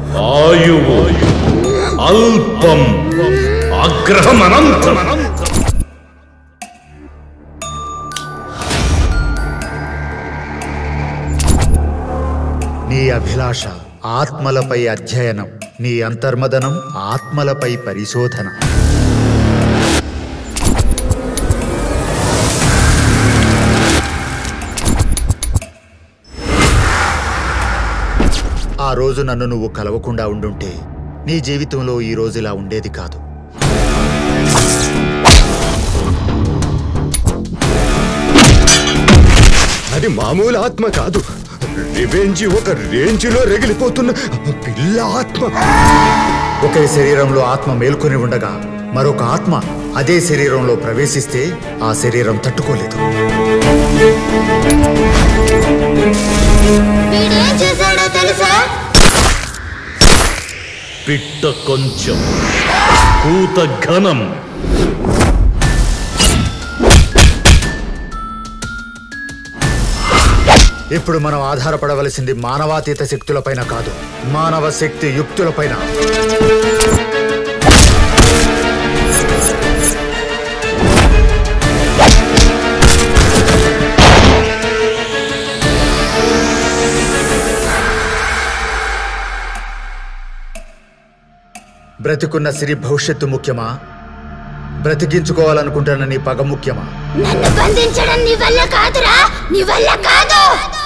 ఆయువు అల్పం ఆగ్రహం అనంతం నీ అభిలాష ఆత్మలపై అధ్యయనం నీ అంతర్మదనం ఆత్మలపై పరిశోధన ఆ రోజు నన్ను నువ్వు కలవకుండా ఉండుంటే నీ జీవితంలో ఈ రోజు ఇలా ఉండేది కాదు అది మామూలు ఆత్మ కాదు రివెంజ్ ఒక రేంజ్లో రగిలిపోతున్న పిల్ల ఆత్మ ఒకే శరీరంలో ఆత్మ మేల్కొని ఉండగా మరొక ఆత్మ అదే శరీరంలో ప్రవేశిస్తే ఆ శరీరం తట్టుకోలేదు వీడేం చేశాడో తెలుసా పిట్ట కొంచెం కూత ఘనం ఇప్పుడు మనం ఆధారపడవలసింది మానవాతీత శక్తులపైన కాదు మానవ శక్తి యుక్తులపైన బ్రతికున్న సిరి భవిష్యత్తు ముఖ్యమా బ్రతికించుకోవాలనుకుంటున్న నీ పగ ముఖ్యమా నన్ను బంధించడం నీ వల్ల కాదురా నీ వల్ల కాదు